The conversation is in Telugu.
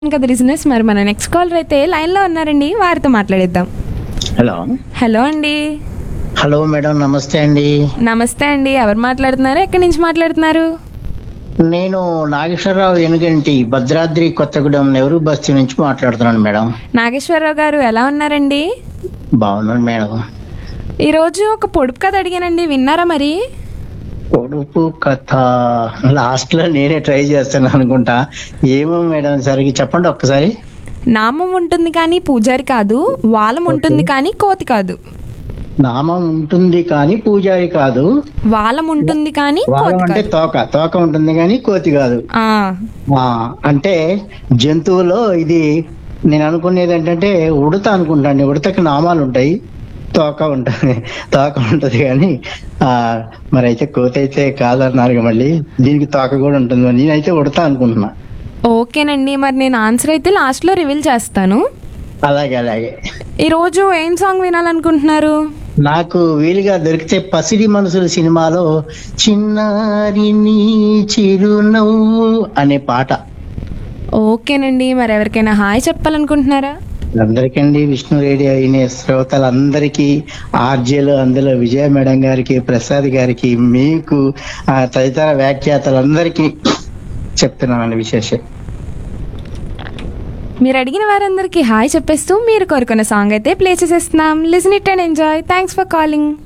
కదా లిజినెస్ మరి మన నెక్స్ట్ కాలర్ అయితే లైన్లో ఉన్నారండి వారితో మాట్లాడేద్దాం హలో హలో అండి హలో మేడం నమస్తే అండి నమస్తే అండి ఎవరు మాట్లాడుతున్నారు ఎక్కడి నుంచి మాట్లాడుతున్నారు నేను నాగేశ్వరరావు ఎనుగంటి భద్రాద్రి కొత్తగూడెం నెహ్రూ బస్తీ నుంచి మాట్లాడుతున్నాను మేడం నాగేశ్వరరావు గారు ఎలా ఉన్నారండి బాగున్నాను మేడం ఈరోజు ఒక పొడుపు కథ అడిగానండి విన్నారా మరి పొడుపు కథ లాస్ట్ లో నేనే ట్రై చేస్తాను అనుకుంటా ఏమో మేడం సరిగ్గా చెప్పండి ఒక్కసారి నామం ఉంటుంది కానీ పూజారి కాదు వాలం ఉంటుంది కానీ కోతి కాదు నామం ఉంటుంది కానీ పూజారి కాదు వాలం ఉంటుంది కానీ వాళ్ళం కోతి అంటే కాదు తోక తోక ఉంటుంది కానీ కోతి కాదు ఆ, ఆ, అంటే జంతువులో ఇది నేను అనుకునేది ఏంటంటే ఉడత అనుకుంటాను ఉడతకి నామాలు ఉంటాయి తోక ఉంటుంది తోక ఉంటది కానీ ఆ మరి అయితే కోతి అయితే కాదన్నారు మళ్ళీ దీనికి తోక కూడా ఉంటుంది మరి నేనైతే ఉడత అనుకుంటున్నా ఓకేనండి మరి నేను ఆన్సర్ అయితే లాస్ట్లో రివీల్ చేస్తాను అలాగే అలాగే ఈరోజు ఏం సాంగ్ వినాలనుకుంటున్నారు నాకు వీలుగా దొరికితే పసిడి మనసుల సినిమాలో చిన్నారి నీ చిరునవ్వు అనే పాట ఓకేనండి మరి ఎవరికైనా హాయ్ చెప్పాలనుకుంటున్నారా అందరికండి విష్ణు రేడియో వినే శ్రోతలందరికీ ఆర్జేలు అందులో విజయ మేడం గారికి ప్రసాద్ గారికి మీకు ఆ తదితర వ్యాఖ్యాతలందరికీ చెప్తున్నానండి విశేషం మీరు అడిగిన వారందరికీ హాయ్ చెప్పేస్తూ మీరు కోరుకున్న సాంగ్ అయితే ప్లే చేసేస్తున్నాం listen it and enjoy thanks for calling